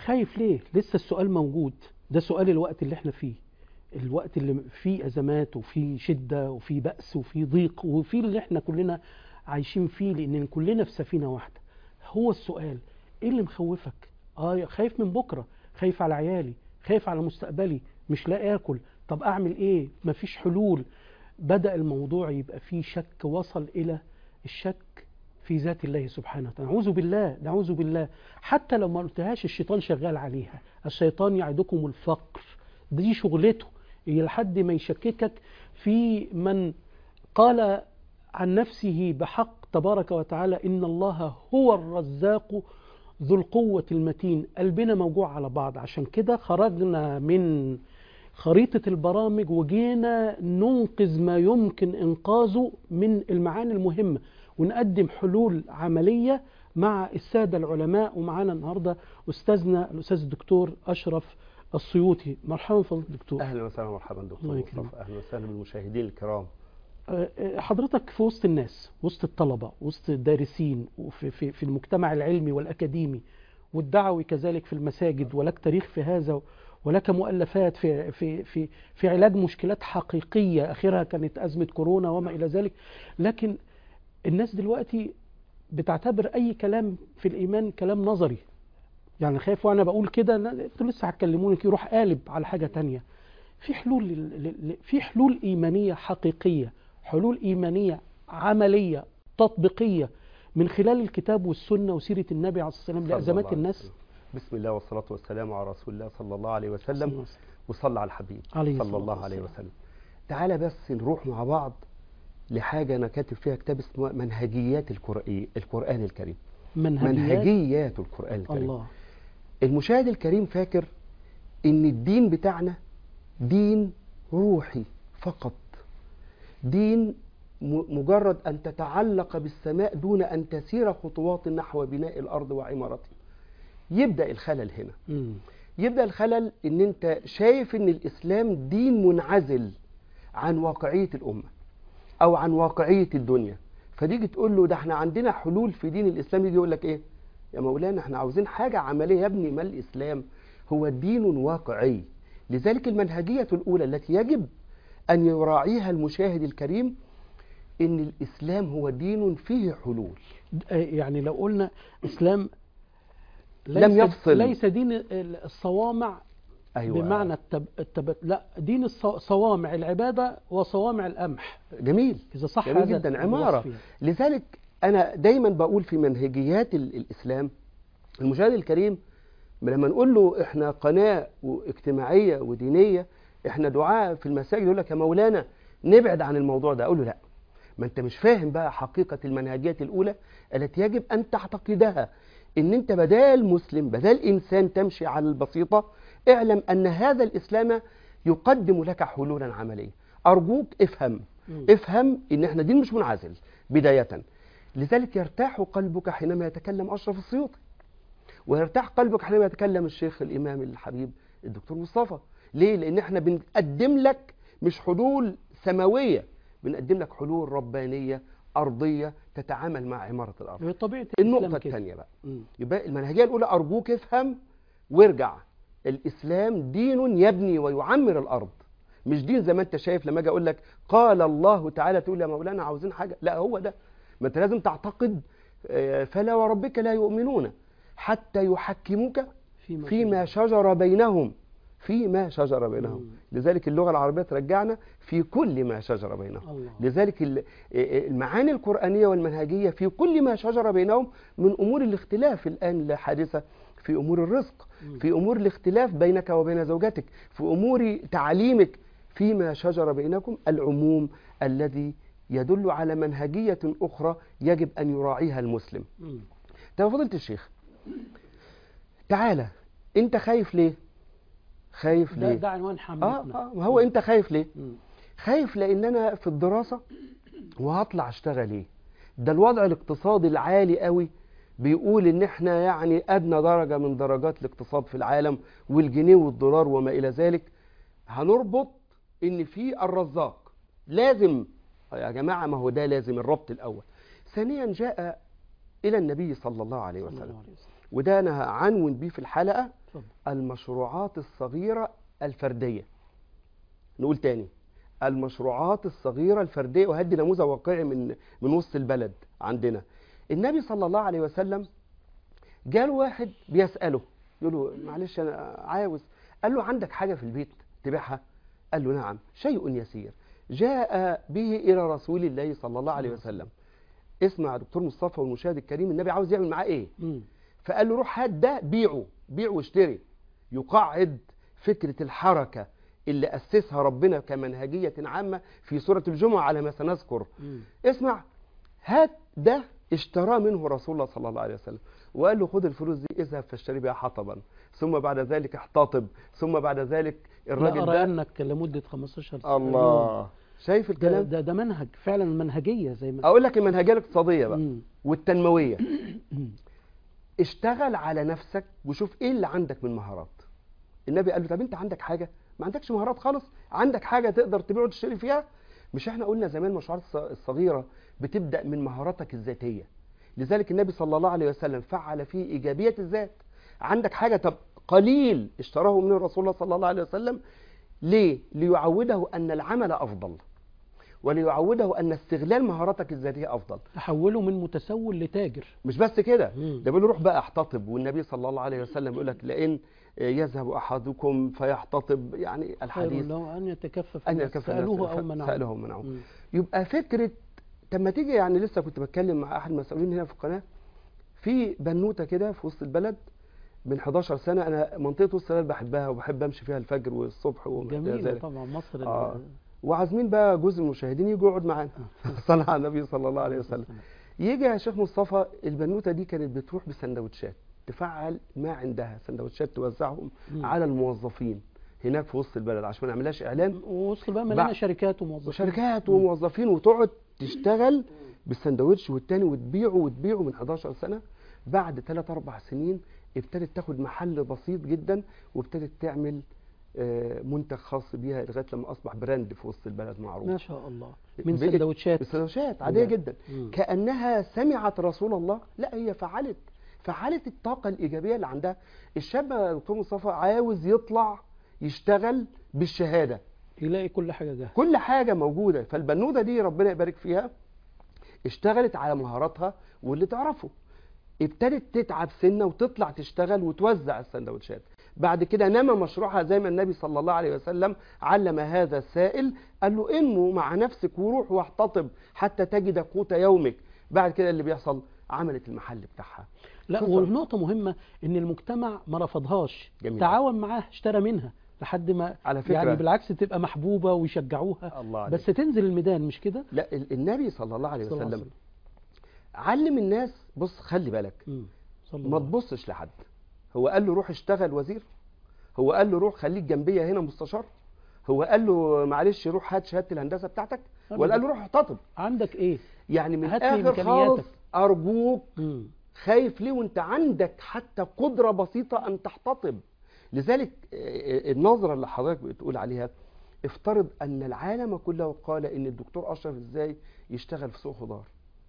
خايف ليه لسه السؤال موجود ده سؤال الوقت اللي احنا فيه الوقت اللي فيه ازمات وفيه شده وفيه بأس وفيه ضيق وفيه اللي احنا كلنا عايشين فيه لان كلنا في سفينه واحده هو السؤال ايه اللي مخوفك اه خايف من بكره خايف على عيالي خايف على مستقبلي مش لاقي اكل طب اعمل ايه مفيش حلول بدأ الموضوع يبقى فيه شك وصل الى الشك في ذات الله سبحانه وتعالى نعوذ بالله نعوذ بالله حتى لو ما قلتهاش الشيطان شغال عليها الشيطان يعدكم الفقر دي شغلته هي لحد ما يشككك في من قال عن نفسه بحق تبارك وتعالى إن الله هو الرزاق ذو القوة المتين قلبنا موجوع على بعض عشان كده خرجنا من خريطة البرامج وجينا ننقذ ما يمكن إنقاذه من المعاني المهمة ونقدم حلول عملية مع السادة العلماء ومعانا النهاردة أستاذنا الأستاذ الدكتور أشرف السيوطي مرحبا فضل الدكتور اهلا وسهلا ومرحبا دكتور الله يكرمك. مصطفى اهلا وسهلا بالمشاهدين الكرام أه، أه، حضرتك في وسط الناس وسط الطلبة وسط الدارسين وفي في, في المجتمع العلمي والأكاديمي والدعوي كذلك في المساجد ولك تاريخ في هذا ولك مؤلفات في في في في علاج مشكلات حقيقية آخرها كانت أزمة كورونا وما إلى ذلك لكن الناس دلوقتي بتعتبر أي كلام في الإيمان كلام نظري يعني خايف وأنا بقول كده لا، انتوا لسه هتكلموني كده يروح قالب على حاجة تانية في حلول لل- لل- في حلول إيمانية حقيقية حلول إيمانية عملية تطبيقية من خلال الكتاب والسنة وسيرة النبي عليه الصلاة والسلام صلى لأزمات الله عليه الناس وسلم. بسم الله والصلاة والسلام على رسول الله صلى الله عليه وسلم وصلى على الحبيب عليه صلى الصلاة الله عليه والسلام. وسلم تعالى بس نروح مع بعض لحاجة أنا كاتب فيها كتاب اسمه منهجيات القرآن القرآن الكريم منهجيات منهجيات القرآن الكريم الله المشاهد الكريم فاكر ان الدين بتاعنا دين روحي فقط دين م- مجرد ان تتعلق بالسماء دون ان تسير خطوات نحو بناء الارض وعمارتها يبدا الخلل هنا مم. يبدا الخلل ان انت شايف ان الاسلام دين منعزل عن واقعيه الامه او عن واقعيه الدنيا فتيجي تقول له ده احنا عندنا حلول في دين الاسلام يجي يقول لك ايه يا مولانا احنا عاوزين حاجه عمليه يا ابني ما الاسلام هو دين واقعي لذلك المنهجيه الاولى التي يجب ان يراعيها المشاهد الكريم ان الاسلام هو دين فيه حلول آه، يعني لو قلنا إسلام لم ليس- يفصل. ليس دين ال- الصوامع ايوه بمعنى التب... التب... لا دين الص- صوامع العبادة وصوامع القمح جميل إذا صح جميل هذا جدا عمارة الوصف يعني. لذلك أنا دايما بقول في منهجيات ال- الإسلام المشاهد الكريم لما نقول له إحنا قناة واجتماعية ودينية إحنا دعاء في المساجد يقول لك يا مولانا نبعد عن الموضوع ده أقول له لا ما أنت مش فاهم بقى حقيقة المنهجيات الأولى التي يجب أن تعتقدها إن أنت بدال مسلم بدال إنسان تمشي على البسيطة اعلم أن هذا الإسلام يقدم لك حلولا عملية أرجوك افهم مم. افهم ان احنا دين مش منعزل بداية لذلك يرتاح قلبك حينما يتكلم اشرف السيوطي ويرتاح قلبك حينما يتكلم الشيخ الامام الحبيب الدكتور مصطفى ليه لان احنا بنقدم لك مش حلول سماوية بنقدم لك حلول ربانية ارضية تتعامل مع عمارة الارض هي طبيعة النقطة الإسلام كده. الثانية بقى مم. يبقى المنهجية الأولى أرجوك افهم وارجع الإسلام دين يبني ويعمر الأرض مش دين زي ما أنت شايف لما أجي أقول لك قال الله تعالى تقول يا مولانا عاوزين حاجة لا هو ده ما أنت لازم تعتقد آه، فلا وربك لا يؤمنون حتى يحكموك فيما, فيما شجر بينهم فيما شجر بينهم مم. لذلك اللغة العربية ترجعنا في كل ما شجر بينهم الله لذلك ال- المعاني القرآنية والمنهجية في كل ما شجر بينهم من أمور الاختلاف الآن الحادثة في أمور الرزق مم. في أمور الاختلاف بينك وبين زوجتك في أمور تعليمك فيما شجر بينكم العموم الذي يدل على منهجية أخرى يجب أن يراعيها المسلم مم. طب يا فضيلة الشيخ تعالى أنت خايف ليه؟ خايف ده ليه؟ ده عنوان آه, حملتنا آه ما هو أنت خايف ليه؟ مم. خايف لان انا في الدراسه وهطلع اشتغل ايه ده الوضع الاقتصادي العالي قوي بيقول ان احنا يعني ادنى درجه من درجات الاقتصاد في العالم والجنيه والدولار وما الى ذلك هنربط ان في الرزاق لازم يا جماعه ما هو ده لازم الربط الاول ثانيا جاء الى النبي صلى الله عليه صلى الله وسلم عليه وسلم. وده انا هعنون بيه في الحلقه اتفضل. المشروعات الصغيرة الفردية نقول تاني المشروعات الصغيرة الفردية وهدي نموذج واقعي من من وسط البلد عندنا النبي صلى الله عليه وسلم جاله واحد بيسأله يقول له معلش أنا عاوز قال له عندك حاجة في البيت تبيعها قال له نعم شيء يسير جاء به إلى رسول الله صلى الله عليه وسلم اسمع يا دكتور مصطفى والمشاهد الكريم النبي عاوز يعمل معاه ايه مم. فقال له روح هات ده بيعه بيعه واشتري يقعد فكرة الحركة اللي أسسها ربنا كمنهجية عامة في سورة الجمعة على ما سنذكر مم. اسمع هات ده اشترى منه رسول الله صلى الله عليه وسلم وقال له خد الفلوس دي اذهب فاشتري بها حطبا ثم بعد ذلك احتطب ثم بعد ذلك لا الراجل أرى ده أنك لمدة 15 سنة الله شايف ده, الكلام ده, ده منهج فعلا منهجية زي ما اقول لك المنهجيه الاقتصاديه بقى مم. والتنمويه اشتغل على نفسك وشوف ايه اللي عندك من مهارات النبي قال له طب انت عندك حاجه ما عندكش مهارات خالص عندك حاجه تقدر تبيع وتشتري فيها مش احنا قلنا زمان المشروعات الص- الصغيره بتبدا من مهاراتك الذاتيه لذلك النبي صلى الله عليه وسلم فعل فيه ايجابيه الذات عندك حاجه طب قليل اشتراه من الرسول الله صلى الله عليه وسلم ليه ليعوده ان العمل افضل وليعوده ان استغلال مهاراتك الذاتيه افضل تحوله من متسول لتاجر مش بس كده مم. ده بيقول له روح بقى احتطب والنبي صلى الله عليه وسلم يقول لك لئن يذهب احدكم فيحتطب يعني خير الحديث له أن يتكفف ان الناس. يكفى سألوه أو منعوه سالوه منعوه مم. يبقى فكره طب ما تيجي يعني لسه كنت بتكلم مع احد المسؤولين هنا في القناه في بنوته كده في وسط البلد من 11 سنه انا منطقه وسط البلد بحبها وبحب امشي فيها الفجر والصبح وما إلى جميلة ذلك. طبعا مصر آه. ال- وعازمين بقى جزء من المشاهدين يجوا يقعد معانا صلى على النبي صلى الله عليه وسلم يجي يا شيخ مصطفى البنوته دي كانت بتروح بسندوتشات تفعل ما عندها سندوتشات توزعهم مم. على الموظفين هناك في وسط البلد عشان ما نعملهاش اعلان ووصل بقى مليانة بع- شركات وموظفين وشركات وموظفين وتقعد تشتغل بالسندوتش والتاني وتبيعه وتبيعه من 11 سنه بعد 3 4 سنين ابتدت تاخد محل بسيط جدا وابتدت تعمل آه، منتج خاص بيها لغايه لما اصبح براند في وسط البلد معروف ما شاء الله من بقت- سندوتشات السندوتشات عاديه نعم. جدا مم. كانها سمعت رسول الله لا هي فعلت فعلت الطاقه الايجابيه اللي عندها الشاب يا دكتور مصطفى عاوز يطلع يشتغل بالشهاده يلاقي كل حاجة جاهزة كل حاجه موجوده فالبنوده دي ربنا يبارك فيها اشتغلت على مهاراتها واللي تعرفه ابتدت تتعب سنه وتطلع تشتغل وتوزع السندوتشات بعد كده نمى مشروعها زي ما النبي صلى الله عليه وسلم علم هذا السائل قال له انمو مع نفسك وروح واحتطب حتى تجد قوت يومك بعد كده اللي بيحصل عملت المحل بتاعها لا خصوصاً. ونقطة مهمة ان المجتمع ما رفضهاش جميل. تعاون معاه اشترى منها لحد ما على فكرة يعني بالعكس تبقى محبوبة ويشجعوها الله عليك. بس تنزل الميدان مش كده لا ال- النبي صلى الله عليه صلى الله عليه وسلم علم الناس بص خلي بالك مم. صلى ما الله عليه تبصش لحد هو قال له روح اشتغل وزير هو قال له روح خليك جنبيه هنا مستشار هو قال له معلش روح هات شهاده الهندسه بتاعتك أبداً. ولا قال له روح احتطب عندك ايه يعني من هات لي اخر إمكانياتك. خالص ارجوك مم. خايف ليه وانت عندك حتى قدره بسيطه ان تحتطب لذلك آه، النظره اللي حضرتك بتقول عليها افترض ان العالم كله قال ان الدكتور اشرف ازاي يشتغل في سوق خضار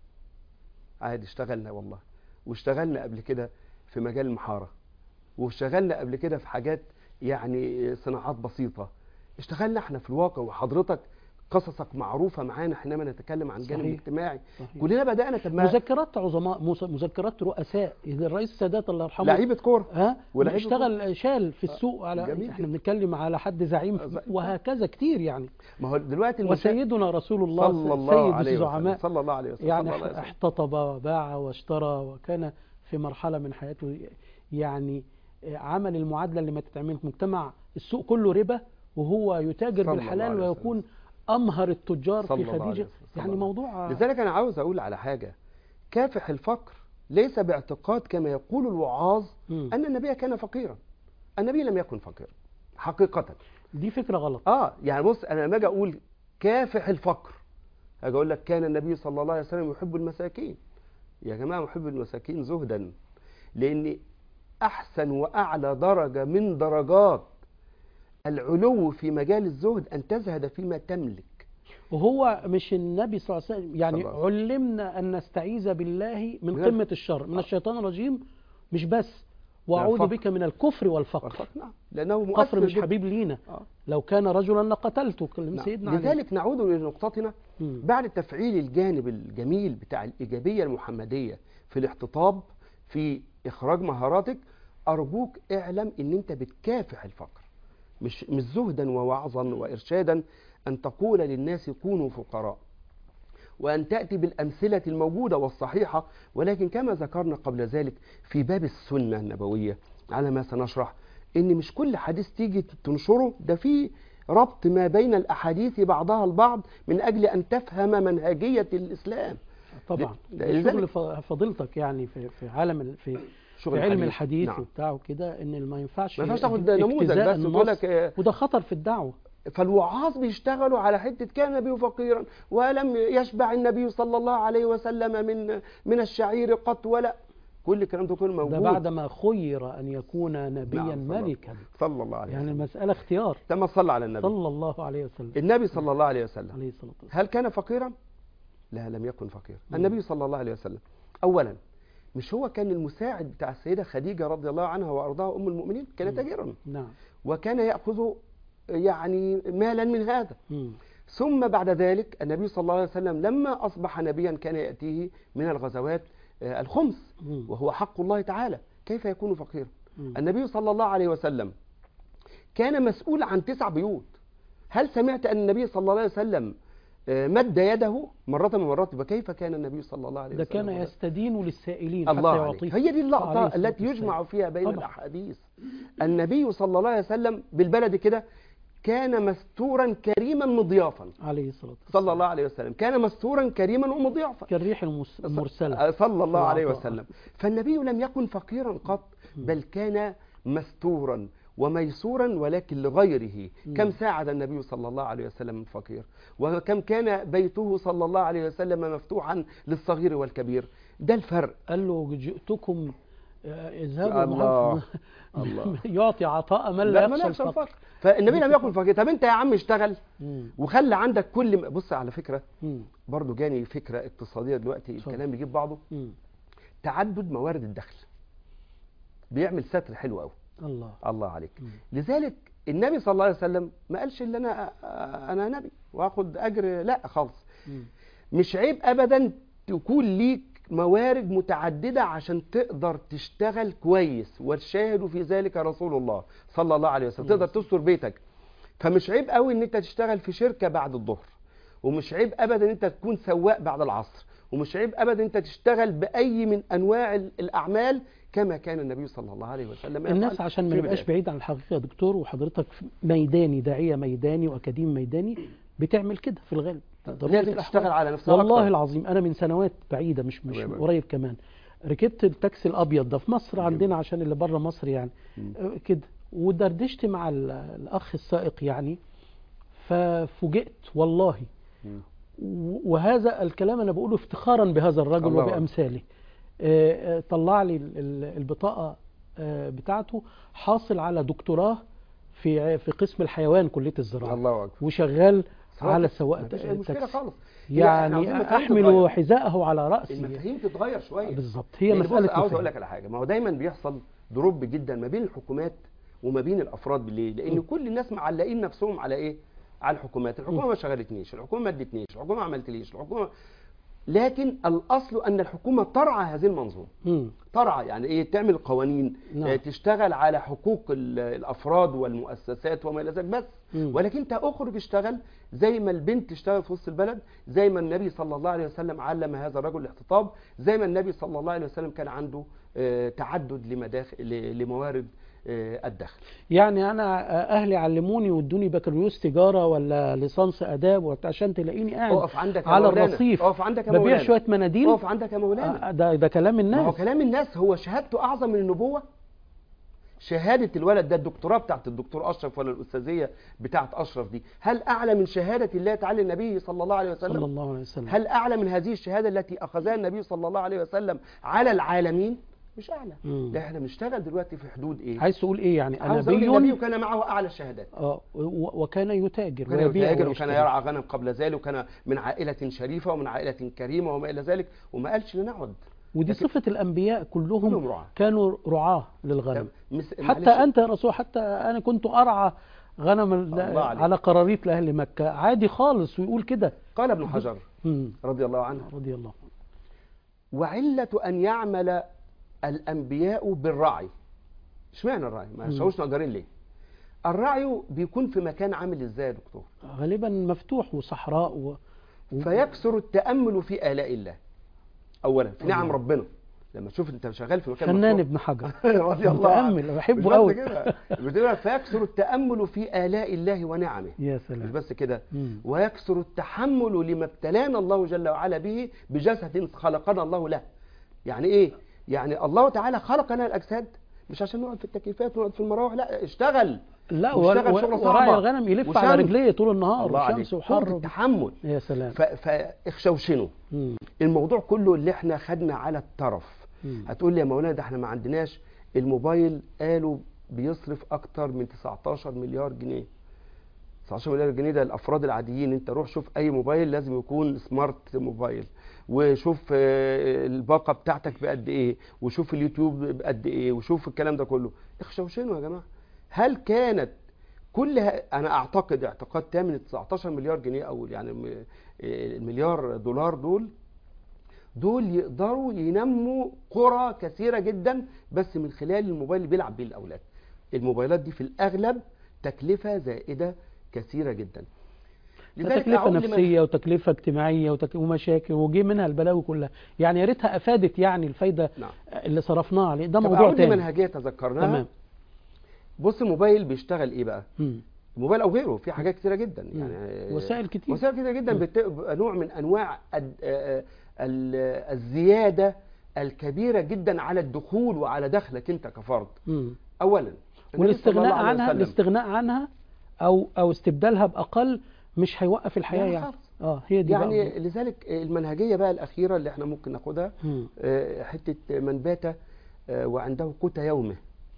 عادي اشتغلنا والله واشتغلنا قبل كده في مجال المحاره واشتغلنا قبل كده في حاجات يعني صناعات بسيطه اشتغلنا احنا في الواقع وحضرتك قصصك معروفه معانا حينما نتكلم عن الجانب صحيح. الاجتماعي صحيح. كلنا بدانا طب ما مذكرات عظماء مس- مذكرات رؤساء إذا الرئيس السادات الله يرحمه لعيبه كوره ها ولعيبة اشتغل شال في السوق على جميل احنا جدا. بنتكلم على حد زعيم آه، زعيم. وهكذا كتير يعني ما هو دلوقتي المشا- وسيدنا رسول الله صلى الله سيد عليه وسلم الزعماء صلى الله عليه وسلم يعني صلى الله عليه وسلم. احتطب وباع واشترى وكان في مرحلة من حياته يعني عمل المعادلة اللي ما تتعمل في مجتمع السوق كله ربا وهو يتاجر صلى الله بالحلال عليه ويكون أمهر التجار صلى في الله عليه خديجة وسلم. صلى يعني الله. موضوع لذلك انا عاوز اقول على حاجه كافح الفقر ليس باعتقاد كما يقول الوعاظ مم. ان النبي كان فقيرا النبي لم يكن فقيرا حقيقه دي فكرة غلط اه يعني بص انا لما اجي اقول كافح الفقر اجي اقول لك كان النبي صلى الله عليه وسلم يحب المساكين يا جماعه محب المساكين زهدا لان احسن واعلى درجه من درجات العلو في مجال الزهد ان تزهد فيما تملك وهو مش النبي صلى الله عليه وسلم يعني صلى الله علمنا أن نستعيذ بالله من من قمة الشر من الشيطان الرجيم مش بس واعوذ الفقر. بك من الكفر والفقر والفقر نعم لأنه الكفر مؤثر مش جداً. حبيب لينا آه. لو كان رجلا لقتلته كلم نعم. سيدنا علي. لذلك نعود لنقطتنا مم. بعد تفعيل الجانب الجميل بتاع الإيجابية المحمدية في الاحتطاب في إخراج مهاراتك أرجوك اعلم إن أنت بتكافح الفقر مش مش زهدا ووعظا وإرشادا أن تقول للناس كونوا فقراء وأن تأتي بالأمثلة الموجودة والصحيحة ولكن كما ذكرنا قبل ذلك في باب السنة النبوية على ما سنشرح إن مش كل حديث تيجي تنشره ده في ربط ما بين الأحاديث بعضها البعض من أجل أن تفهم منهجية الإسلام طبعا ل- ده لذلك- شغل ف- فضيلتك يعني في في عالم ال- في شغل في علم الحديث. الحديث نعم. وبتاع وكده ان ما ينفعش ما ينفعش تاخد نموذج اجتزاء بس تقول النص، لك آه، وده خطر في الدعوه فالوعاظ بيشتغلوا على حتة كان النبي فقيرا ولم يشبع النبي صلى الله عليه وسلم من من الشعير قط ولا كل الكلام ده كله موجود ده بعد ما خير ان يكون نبيا نعم، صلى- ملكا صلى الله عليه يعني وسلم المساله اختيار تم صلى على النبي صلى الله عليه وسلم النبي صلى الله عليه وسلم عليه الصلاه والسلام هل كان فقيرا؟ لا لم يكن فقيرا مم. النبي صلى الله عليه وسلم أولا مش هو كان المساعد بتاع السيدة خديجة رضي الله عنها وأرضاها أم المؤمنين كان مم. تاجرا نعم وكان يأخذ يعني مالا من هذا مم. ثم بعد ذلك النبي صلى الله عليه وسلم لما أصبح نبيا كان يأتيه من الغزوات آه، الخمس مم. وهو حق الله تعالى كيف يكون فقيرا مم. النبي صلى الله عليه وسلم كان مسؤول عن تسع بيوت هل سمعت أن النبي صلى الله عليه وسلم آه، مد يده مرة من المرات وكيف كان النبي صلى الله عليه ده وسلم كان ولا- يستدين للسائلين الله حتى عليك يعطيه هي دي عليه اللقطة الصلاة التي والسلام. يجمع فيها بين طبعا. الأحاديث النبي صلى الله عليه وسلم بالبلد كده كان مستورا كريما مضيافا عليه الصلاه والسلام صلى الله عليه وسلم كان مستورا كريما ومضيافا كالريح المس- المرسله صلى الله عليه والعطاء. وسلم فالنبي لم يكن فقيرا قط بل كان مستورا وميسورا ولكن لغيره مم. كم ساعد النبي صلى الله عليه وسلم الفقير وكم كان بيته صلى الله عليه وسلم مفتوحا للصغير والكبير ده الفرق قال له جئتكم آه، اذهبوا الله. محمد الله. يعطي عطاء من لا لا ما يخشى يخشى الفقر الفقر فالنبي لم يكن فقير طب انت يا عم اشتغل مم. وخلي عندك كل م- بص على فكره مم. برضو جاني فكره اقتصاديه دلوقتي اتفضل. الكلام بيجيب بعضه مم. تعدد موارد الدخل بيعمل ستر حلو قوي الله الله عليك مم. لذلك النبي صلى الله عليه وسلم ما قالش ان انا انا نبي واخد اجر لا خالص مم. مش عيب ابدا تكون ليك موارد متعددة عشان تقدر تشتغل كويس والشاهد في ذلك رسول الله صلى الله عليه وسلم تقدر تستر بيتك فمش عيب قوي ان انت تشتغل في شركة بعد الظهر ومش عيب ابدا ان انت تكون سواق بعد العصر ومش عيب ابدا ان انت تشتغل باي من انواع ال- الاعمال كما كان النبي صلى الله عليه وسلم الناس يفعل عشان ما في نبقاش بداية. بعيد عن الحقيقه يا دكتور وحضرتك ميداني داعيه ميداني واكاديمي ميداني بتعمل كده في الغالب ضرورة لازم الأحوال. تشتغل على نفسها والله أكتر. العظيم انا من سنوات بعيده مش مش الله يبارك. قريب كمان ركبت التاكسي الابيض ده في مصر جميل. عندنا عشان اللي بره مصر يعني مم. آه، كده ودردشت مع ال- الاخ السائق يعني ففوجئت والله مم. و- وهذا الكلام انا بقوله افتخارا بهذا الرجل الله أكبر. وبامثاله آه، آه، طلع لي ال- ال- البطاقه آه، بتاعته حاصل على دكتوراه في في قسم الحيوان كليه الزراعه الله اكبر وشغال على مفيش سواق أي مشكله تاكسي خالص هي إحنا يعني عاوزين مفاهيم احمل تتغير. حذاءه على راسي المفاهيم تتغير شويه بالظبط هي لأن بص، مساله عاوز مفاهيم. اقول لك على حاجه ما هو دايما بيحصل دروب جدا ما بين الحكومات وما بين الافراد بالليل لان م. كل الناس معلقين نفسهم على ايه على الحكومات الحكومه م. ما شغلتنيش الحكومه ما ادتنيش الحكومه ما عملتليش الحكومه لكن الاصل ان الحكومه ترعى هذه المنظومه مم. ترعى يعني ايه تعمل قوانين نعم. آه، تشتغل على حقوق ال- الافراد والمؤسسات وما الى ذلك بس مم. ولكن انت اخرج اشتغل زي ما البنت تشتغل في وسط البلد زي ما النبي صلى الله عليه وسلم علم هذا الرجل الاحتطاب زي ما النبي صلى الله عليه وسلم كان عنده آه، تعدد لمداخل ل- لموارد آه، الدخل يعني انا اهلي علموني وادوني بكالوريوس تجاره ولا ليسانس اداب وبتاع عشان تلاقيني قاعد اقف عندك يا على مولانا. الرصيف اقف عندك يا ببيع مولانا. شويه مناديل اقف عندك يا مولانا آه، ده ده كلام ما هو الناس كلام الناس هو شهادته اعظم من النبوه شهاده الولد ده الدكتوراه بتاعت الدكتور اشرف ولا الاستاذيه بتاعت اشرف دي هل اعلى من شهاده الله تعالى النبي صلى الله عليه صلى وسلم الله عليه وسلم هل اعلى من هذه الشهاده التي اخذها النبي صلى الله عليه وسلم على العالمين مش اعلى مم. ده احنا بنشتغل دلوقتي في حدود ايه عايز تقول ايه يعني عاوز اقول النبي نبي وكان معه اعلى الشهادات اه و- وكان يتاجر كان ويبيع يتاجر وكان ويشتري. يرعى غنم قبل ذلك وكان من عائله شريفه ومن عائله كريمه وما الى ذلك وما قالش لنعد ودي لكن- صفة الأنبياء كلهم كلهم رعاة. كانوا رعاة للغنم مس- حتى معلش، أنت يا رسول حتى أنا كنت أرعى غنم ال- الله عليك. على قراريط لأهل مكة عادي خالص ويقول كده قال ابن حجر مم. رضي الله عنه رضي الله عنه وعلة أن يعمل الأنبياء بالرعي اشمعنى الرعي؟ ما مم. شاوش نجارين ليه؟ الرعي بيكون في مكان عامل ازاي يا دكتور؟ غالبا مفتوح وصحراء و... و... فيكثر التأمل في آلاء الله. أولا في نعم الله. ربنا. لما تشوف انت شغال في مكان فنان مفتوح. ابن حجر رضي الله عنه متأمل مش بحبه بس قوي كده بتقول فيكثر التأمل في آلاء الله ونعمه يا مش سلام بس كده مم. ويكثر التحمل لما ابتلانا الله جل وعلا به بجسد خلقنا الله له يعني ايه يعني الله تعالى خلقنا الاجساد مش عشان نقعد في التكييفات ونقعد في المراوح لا اشتغل لا واشتغل و... شغلة و... صعبة. وراعي الغنم يلف وشمس. على رجليه طول النهار الله عليك وشمس قوة وحر التحمل يا سلام ف... فاخشوشنوا مم. الموضوع كله اللي احنا خدنا على الطرف مم. هتقول لي يا مولانا ده احنا ما عندناش الموبايل قالوا بيصرف اكتر من 19 مليار جنيه 19 مليار جنيه ده الافراد العاديين انت روح شوف اي موبايل لازم يكون سمارت موبايل وشوف آه، الباقه بتاعتك بقد ايه وشوف اليوتيوب بقد ايه وشوف الكلام ده كله اخشوشنوا يا جماعه هل كانت كل ه- انا اعتقد اعتقاد تام ان 19 مليار جنيه او يعني م- آه، المليار دولار دول دول يقدروا ينموا قرى كثيرة جدا بس من خلال الموبايل اللي بيلعب بيه الأولاد الموبايلات دي في الأغلب تكلفة زائدة كثيرة جدا تكلفة أعود لمن- نفسية وتكلفة اجتماعية وتك... ومشاكل وجي منها البلاوي كلها يعني يا ريتها أفادت يعني الفايدة نعم اللي صرفناها عليه ده طب موضوع أعود تاني لمنهجية تذكرناها تمام بص الموبايل بيشتغل إيه بقى مم. الموبايل أو غيره في حاجات كثيرة جدا مم. يعني وسائل كتير وسائل كتيرة جدا مم. بتبقى نوع من أنواع الد- آه، ال- الزيادة الكبيرة جدا على الدخول وعلى دخلك أنت كفرد مم. أولا النبي صلى والاستغناء الله عليه عنها وسلم الاستغناء عنها او او استبدالها باقل مش هيوقف الحياه لا يعني خالص. اه هي دي يعني بقى لذلك المنهجيه بقى الاخيره اللي احنا ممكن ناخدها مم. آه، حته من بات آه، وعنده قوت يومه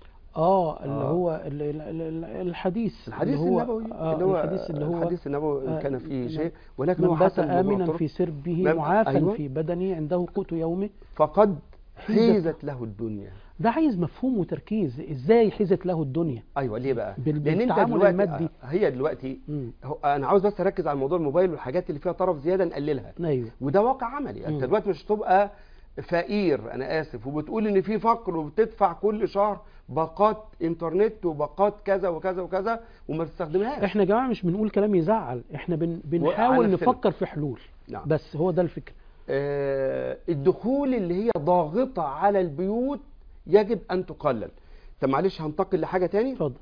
اه اللي آه. هو ال- ال- ال- الحديث الحديث اللي هو النبوي آه اللي هو الحديث اللي هو الحديث النبوي آه، إن كان فيه نعم. شيء ولكن هو من بات حسن امنا ومعترف في سربه من- معافا أيوة. في بدنه عنده قوت يومه فقد حيزت. حيزت له الدنيا ده عايز مفهوم وتركيز ازاي حيزت له الدنيا ايوه ليه بقى بال- لان انت بالتعامل دلوقتي المادي. هي دلوقتي مم. هو انا عاوز بس اركز على موضوع الموبايل والحاجات اللي فيها طرف زياده نقللها ايوه وده واقع عملي انت مم. دلوقتي مش هتبقى فقير انا اسف وبتقول ان في فقر وبتدفع كل شهر باقات انترنت وباقات كذا وكذا وكذا وما تستخدمهاش احنا يا جماعه مش بنقول كلام يزعل احنا بن وعلى بنحاول نفسنا. نفكر في حلول نعم. بس هو ده الفكره آه الدخول اللي هي ضاغطه على البيوت يجب ان تقلل طب معلش هنتقل لحاجه تاني اتفضل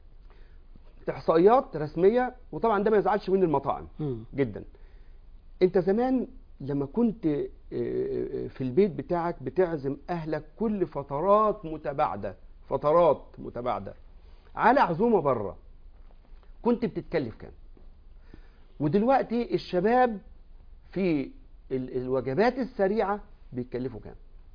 احصائيات رسميه وطبعا ده ما يزعلش من المطاعم مم. جدا انت زمان لما كنت آه، آه، في البيت بتاعك بتعزم اهلك كل فترات متباعده فترات متباعده على عزومه بره كنت بتتكلف كام ودلوقتي الشباب في ال- الوجبات السريعه بيتكلفوا كام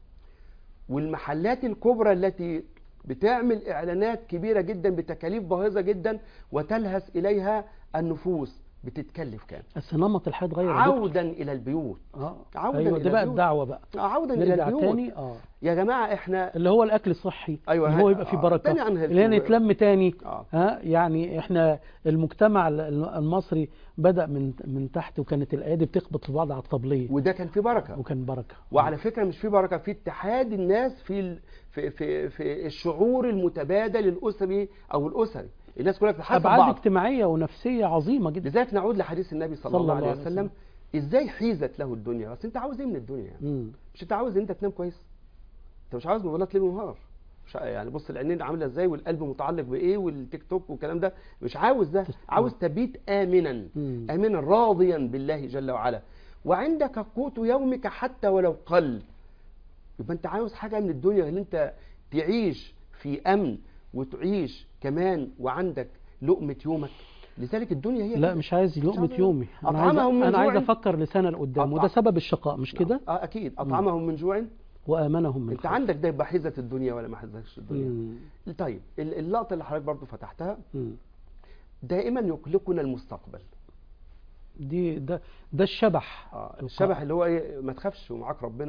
والمحلات الكبرى التي بتعمل اعلانات كبيره جدا بتكاليف باهظه جدا وتلهث اليها النفوس بتتكلف كام بس نمط الحياه اتغير يا دكتور. عودا الى البيوت اه عودة ايوه إلى ده بقى البيوت. الدعوه بقى عودا الى نرجع البيوت تاني اه يا جماعه احنا اللي هو الاكل الصحي أيوة، اللي هو ه- يبقى فيه آه، بركه تاني عن اللي هي هيلث. نتلم تاني آه. ها يعني احنا المجتمع ال- المصري بدا من من تحت وكانت الايادي بتخبط في بعض على الطبليه وده كان فيه بركه وكان بركه وعلى فكره مش في بركه في اتحاد الناس في ال... في في في الشعور المتبادل الاسري او الاسري الناس كلها بتحاسب ابعاد بعض اجتماعيه ونفسيه عظيمه جدا لذلك نعود لحديث النبي صلى, صلى الله الله عليه عليه وسلم ازاي حيزت له الدنيا بس انت عاوز ايه من الدنيا يعني مم. مش انت عاوز ان انت تنام كويس انت مش عاوز موبايلات ليل ونهار مش ع- يعني بص العينين عامله ازاي والقلب متعلق بايه والتيك توك والكلام ده مش عاوز ده عاوز تبيت امنا مم. امنا راضيا بالله جل وعلا وعندك قوت يومك حتى ولو قل يبقى انت عاوز حاجه من الدنيا اللي انت تعيش في امن وتعيش كمان وعندك لقمه يومك لذلك الدنيا هي لا كده. مش عايز لقمه عاوز- يومي انا عايز أطعمهم من انا عايز جوع. افكر لسنه لقدام وده أطعم- سبب الشقاء مش كده اه اكيد اطعمهم من جوع وامنهم من انت خوف. عندك ده يبقى حيزه الدنيا ولا ما حيزتش الدنيا مم. طيب ال- اللقطه اللي حضرتك برضو فتحتها مم. دائما يقلقنا المستقبل دي ده ده الشبح آه الشبح اللي هو ايه ما تخافش ومعاك ربنا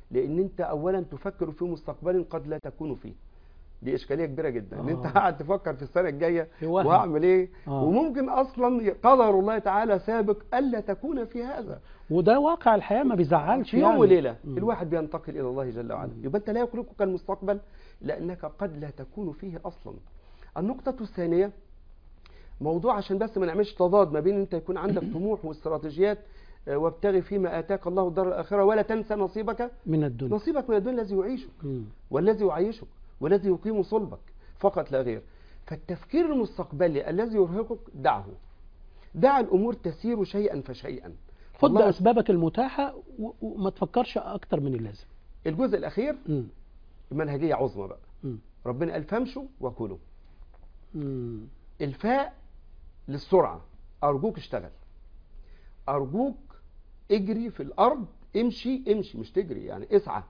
لان انت اولا تفكر في مستقبل قد لا تكون فيه دي اشكاليه كبيره جدا ان انت آه. قاعد تفكر في السنه الجايه في وهم. وهعمل ايه آه. وممكن اصلا قدر الله تعالى سابق الا تكون في هذا وده واقع الحياه ما بيزعلش في يوم يعني. وليله مم. الواحد بينتقل الى الله جل وعلا مم. يبقى انت لا يقلقك المستقبل لانك قد لا تكون فيه اصلا النقطه الثانيه موضوع عشان بس ما نعملش تضاد ما بين انت يكون عندك طموح واستراتيجيات آه، وابتغي فيما اتاك الله الدار الاخره ولا تنسى نصيبك من الدنيا نصيبك من الدنيا الذي يعيشك مم. والذي يعيشك والذي يقيم صلبك فقط لا غير فالتفكير المستقبلي الذي يرهقك دعه دع الامور تسير شيئا فشيئا خد الله- باسبابك المتاحه و- وما تفكرش اكتر من اللازم الجزء الاخير مم. منهجيه عظمى بقى مم. ربنا قال فامشوا وكلوا مم. الفاء للسرعة أرجوك اشتغل أرجوك اجري في الأرض امشي امشي مش تجري يعني اسعى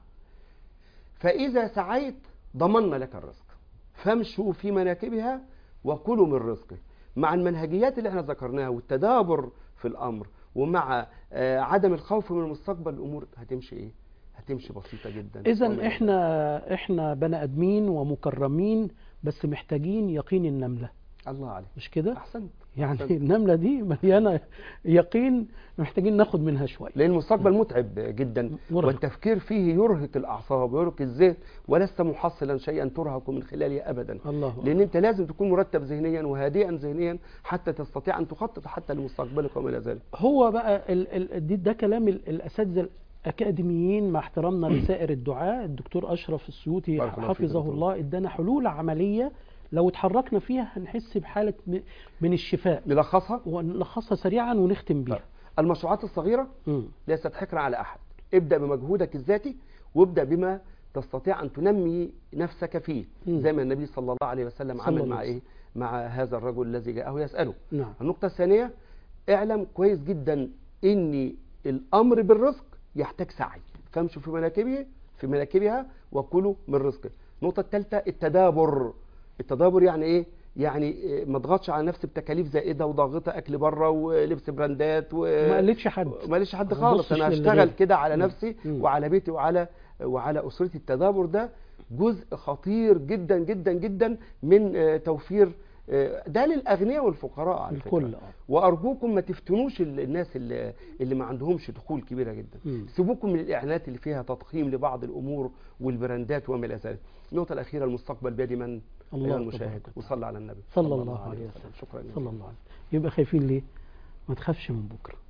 فإذا سعيت ضمنا لك الرزق فامشوا في مناكبها وكلوا من رزقه مع المنهجيات اللي احنا ذكرناها والتدابر في الأمر ومع آه، عدم الخوف من المستقبل الأمور هتمشي إيه؟ هتمشي بسيطة جدا اذا وما احنا احنا بني ادمين ومكرمين بس محتاجين يقين النمله الله عليك مش كده أحسنت يعني أحسنت. النمله دي مليانه يقين محتاجين ناخد منها شويه لان المستقبل متعب جدا مرهق. والتفكير فيه يرهق الاعصاب ويرهق الذهن ولست محصلا شيئا ترهق من خلاله ابدا الله أكبر. لان انت لازم تكون مرتب ذهنيا وهادئا ذهنيا حتى تستطيع ان تخطط حتى لمستقبلك وما الى ذلك هو بقى ال ال دي- ده كلام ال- الاساتذه الاكاديميين مع احترامنا لسائر الدعاء الدكتور اشرف السيوطي بارك الله فيك يا حفظه دكتور. الله ادانا حلول عمليه لو اتحركنا فيها هنحس بحاله م- من الشفاء نلخصها ونلخصها سريعا ونختم بيها المشروعات الصغيره مم. ليست حكرا على احد ابدا بمجهودك الذاتي وابدا بما تستطيع ان تنمي نفسك فيه مم. زي ما النبي صلى الله عليه وسلم صلى عمل الله مع عليه ايه مع هذا الرجل الذي جاءه يساله نعم النقطة الثانية اعلم كويس جدا ان الامر بالرزق يحتاج سعي فامشوا في مناكبه في مناكبها وكلوا من رزقه النقطة الثالثة التدابر التدابر يعني ايه يعني إيه، ما اضغطش على نفسي بتكاليف زائده وضاغطه اكل بره ولبس براندات و... ما قلتش حد ماليش حد ما خالص تبصش انا للي هشتغل غيرك. كده على مم. نفسي مم. وعلى بيتي وعلى وعلى اسرتي التدابر ده جزء خطير جدا جدا جدا من آه، توفير آه، ده للاغنياء والفقراء على الكل فكره اه وارجوكم ما تفتنوش ال- الناس اللي, اللي ما عندهمش دخول كبيره جدا مم. سيبوكم من الاعلانات اللي فيها تضخيم لبعض الامور والبراندات وما الى ذلك النقطه الاخيره المستقبل بيد من الله أيها تبارك المشاهد وتعالى. وصلى على النبي صلى الله عليه وسلم شكرا صلى الله عليه وسلم يبقى خايفين ليه ما تخافش من بكره